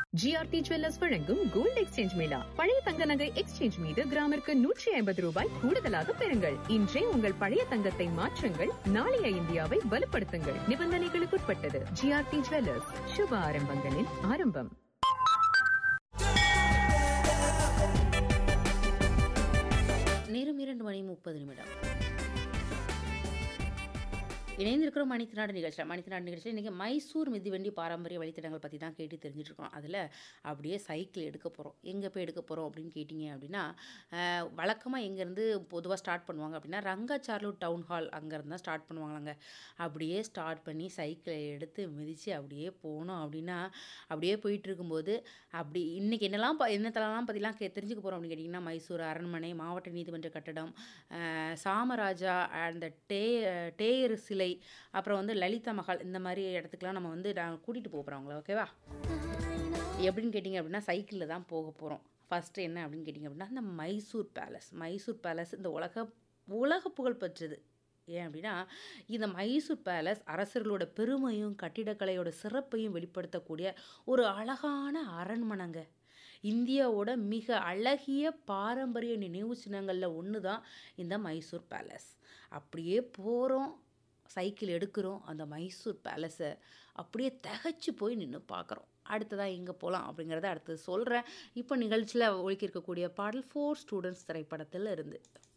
GRT jewellers வழங்கும் gold exchange மேளா பழைய தங்க நகை எக்ஸ்சேஞ்ச் மீது கிராமிற்கு நூற்றி ஐம்பது ரூபாய் கூடுதலாக பெறுங்கள் இன்றே உங்கள் பழைய தங்கத்தை மாற்றுங்கள் நாளைய இந்தியாவை வலுப்படுத்துங்கள் நிபந்தனைகளுக்குட்பட்டது ஜிஆர்டி ஜுவல்லர்ஸ் சுப ஆரம்பங்களின் ஆரம்பம் நேரம் இரண்டு மணி முப்பது நிமிடம் இணைந்திருக்கிறோம் மணித்தினாடு நிகழ்ச்சியில் மணித்தினாடு நிகழ்ச்சியில் இன்றைக்கி மைசூர் மிதிவண்டி பாரம்பரிய வழித்தடங்கள் பற்றி தான் கேட்டு தெரிஞ்சுட்டு இருக்கோம் அதில் அப்படியே சைக்கிள் எடுக்க போகிறோம் எங்கே போய் எடுக்க போகிறோம் அப்படின்னு கேட்டிங்க அப்படின்னா வழக்கமாக எங்கேருந்து பொதுவாக ஸ்டார்ட் பண்ணுவாங்க அப்படின்னா ரங்காச்சார்லூர் டவுன் ஹால் அங்கேருந்து தான் ஸ்டார்ட் பண்ணுவாங்களாங்க அப்படியே ஸ்டார்ட் பண்ணி சைக்கிளை எடுத்து மிதித்து அப்படியே போனோம் அப்படின்னா அப்படியே போயிட்டு இருக்கும்போது அப்படி இன்றைக்கி என்னெல்லாம் ப என்னத்தெல்லாம் பற்றிலாம் கே தெரிஞ்சுக்க போகிறோம் அப்படின்னு கேட்டிங்கன்னா மைசூர் அரண்மனை மாவட்ட நீதிமன்ற கட்டடம் அஹ், சாமராஜா அந்த டே டேயர் சிலை அப்புறம் வந்து லலிதா மஹால் இந்த மாதிரி இடத்துக்குலாம் நம்ம வந்து நான் கூட்டிகிட்டு போகிறோம் அவங்கள ஓகேவா எப்படின்னு கேட்டிங்க அப்படின்னா சைக்கிளில் தான் போக போகிறோம் ஃபஸ்ட்டு என்ன அப்படின்னு கேட்டிங்க அப்படின்னா இந்த மைசூர் பேலஸ் மைசூர் பேலஸ் இந்த உலக உலக புகழ் பெற்றது ஏன் அப்படின்னா இந்த மைசூர் பேலஸ் அரசர்களோட பெருமையும் கட்டிடக்கலையோட சிறப்பையும் வெளிப்படுத்தக்கூடிய ஒரு அழகான அரண்மனைங்க இந்தியாவோட மிக அழகிய பாரம்பரிய நினைவு சின்னங்களில் ஒன்று தான் இந்த மைசூர் பேலஸ் அப்படியே போகிறோம் சைக்கிள் எடுக்கிறோம் அந்த மைசூர் பேலஸை அப்படியே திகச்சு போய் நின்று பார்க்குறோம் அடுத்ததாக எங்கே போகலாம் அப்படிங்கிறத அடுத்தது சொல்கிறேன் இப்போ நிகழ்ச்சியில் ஒழிக்க இருக்கக்கூடிய பாடல் ஃபோர் ஸ்டூடெண்ட்ஸ் திரைப்படத்தில் இருந்து